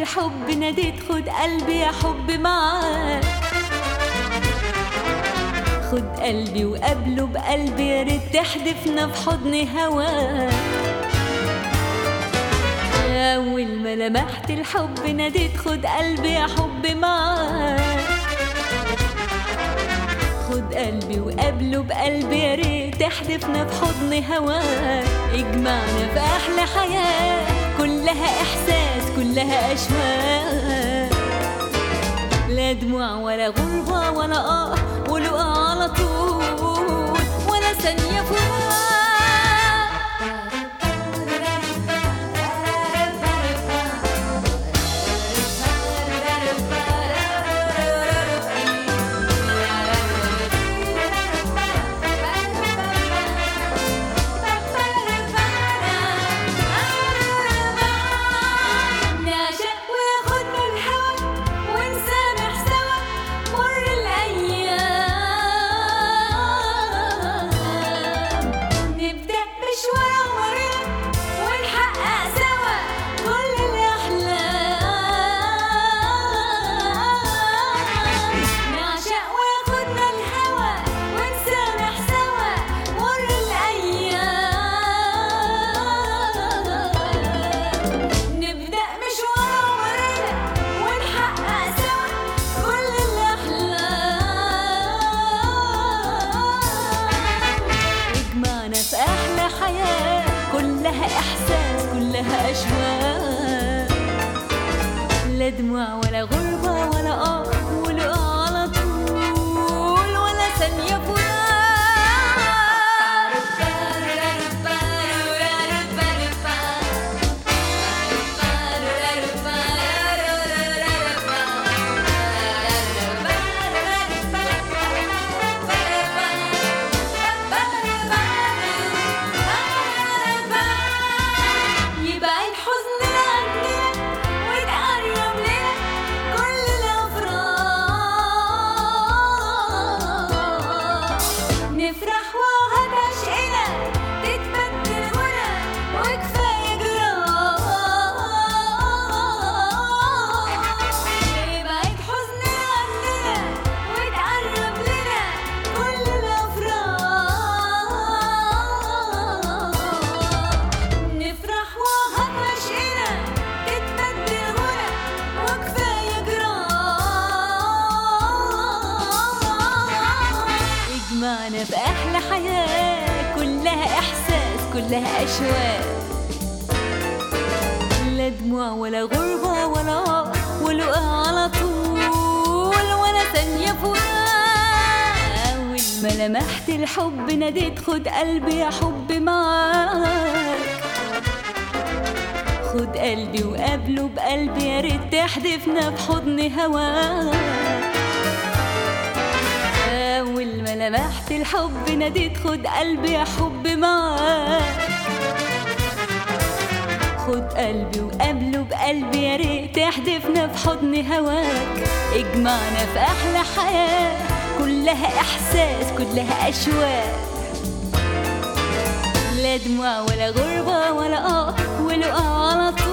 الحب ناديت خد قلبي يا حب معاك خد قلبي وقابله بقلبي يا ريت تحدفنا في حضن هواك أول ما لمحت الحب ناديت خد قلبي يا حب معاك خد قلبي وقابله بقلبي يا ريت تحدفنا في حضن هواك اجمعنا في أحلى حياة كلها إحساس كلها أشواق لا دموع ولا غربة ولا آه ولقى على طول ولا ثانية فراق نعشق وياخدنا الهوى ونسامح سوا مر الأيام نبدأ مشوار عمرنا ونحقق سوا كل الأحلام نعشق وياخدنا الهوى ونسامح سوا مر الأيام نبدأ مشوار عمرنا ونحقق سوا كل الأحلام اجمعنا في أحلى حياة كلها إحساس كلها أشواق لا دموع ولا غربة ولا آه ولقى على طول ولا ثانية يبقى الحزن عندنا وتقرب لنا كل الأفراح نفرح وهتعشقنا تتبدل غنى وكفاية جراح يبعد حزن عننا وتقرب لنا كل الأفراح نفرح وهتعشقنا تتبدل غنى وكفاية جراح اجمعنا في أحلى حياة كلها إحساس كلها أشواق لا دموع ولا غربة ولا آه ولقى على طول ولا ثانية فراق أول ما لمحت الحب ناديت خد قلبي يا حب معاك خد قلبي وقابله بقلبي يا ريت تحدفنا في حضن هواك أول ما لمحت الحب ناديت خد قلبي يا حب معاك خد قلبي وقابله بقلبي يا ريت تحدفنا في حضن هواك اجمعنا في أحلى حياة كلها إحساس كلها أشواق لا دموع ولا غربة ولا آه ولقى على طول